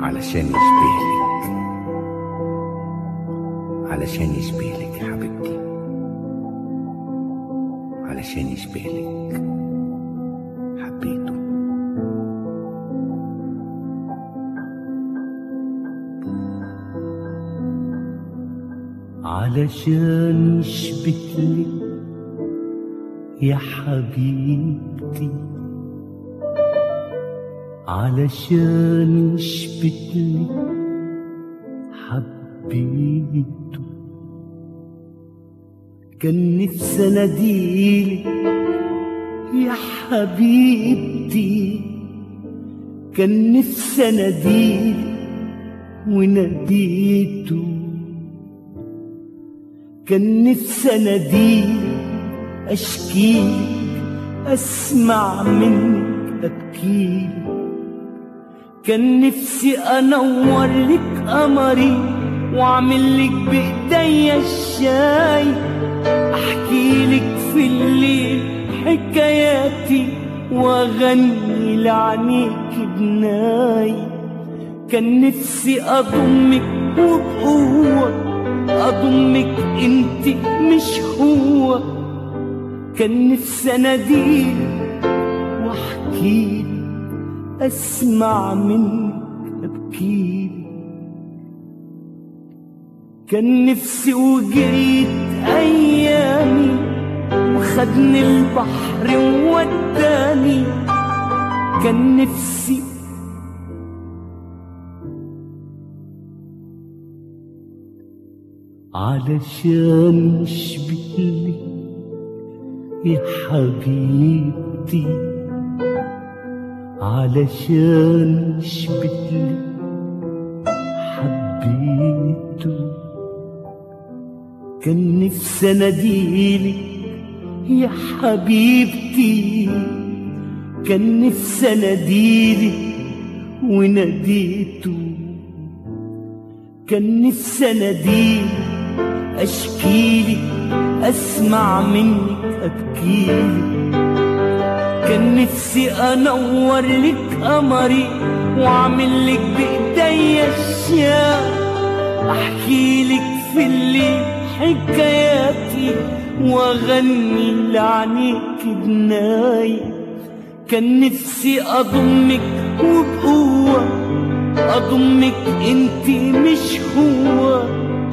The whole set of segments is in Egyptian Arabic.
علشان يشبهلك علشان يشبهلك يا حبيبتي علشان يشبهلك حبيته علشان يشبهلك يا حبيبتي علشان يشبهلك حبيته كان نفسي اناديلك يا حبيبتي كان نفسي اناديلك وناديته كان نفسي اناديلك اشكيلك اسمع منك ابكيلك كان نفسي انور لك قمري واعمل لك بايديا الشاي احكي لك في الليل حكاياتي واغني لعنيك بناي كان نفسي اضمك وبقوه اضمك انت مش هو كان نفسي اناديلك واحكيلك اسمع منك ابكيلك كان نفسي وجريت ايامي وخدني البحر ووداني كان نفسي علشان اشبهلك يا حبيبتي علشان اشبهلك حبيته كان نفسي اناديلك يا حبيبتي كان نفسي اناديلك وناديته كان نفسي اناديلك اشكيلك اسمع منك ابكيلك كان نفسي انور لك قمري واعمل لك بايديا اشياء احكي لك في الليل حكاياتي واغني لعنيك بناي كان نفسي اضمك وبقوه اضمك انت مش هو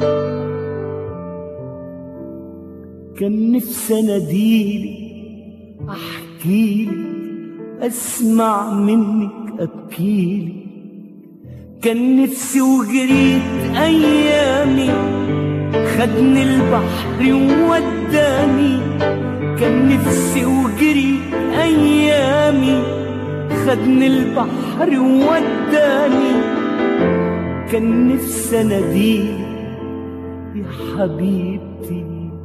كان نفسي اناديلك احكيلك اسمع منك ابكيلك كان نفسي وجريت ايامي خدني البحر ووداني كان نفسي وجريت ايامي خدني البحر ووداني كان نفسي اناديلك يا حبيبتي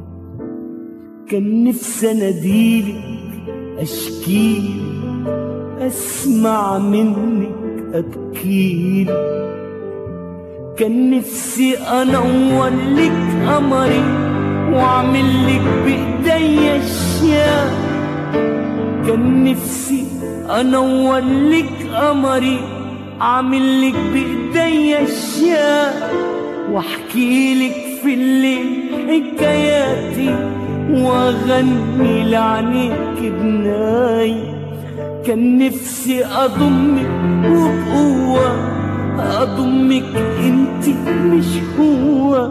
كان نفسي اناديلك اشكيلك اسمع منك ابكيلك كان نفسي انور لك قمري واعمل لك بايديا اشياء كان نفسي انور لك قمري اعمل لك بايديا اشياء واحكي لك في الليل حكاياتي واغني لعنيك بناي كان نفسي اضمك وبقوه اضمك انت مش هو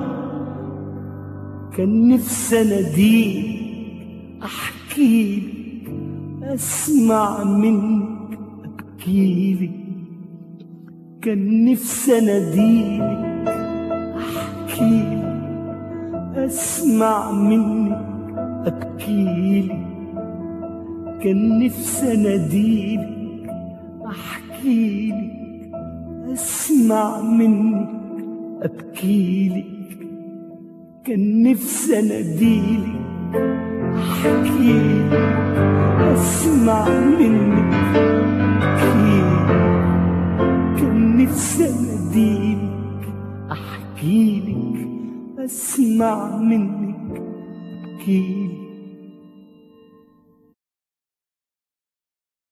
كان نفسي اناديك احكيلك اسمع منك ابكيلك كان نفسي اناديلك احكيلك اسمع منك ابكيلك كان نفسي اناديلك احكيلك اسمع منك ابكيلك كان نفسي اناديلك احكيلك اسمع منك ابكيلك كان نفسي اناديلك احكيلك اسمع منك ابكيلك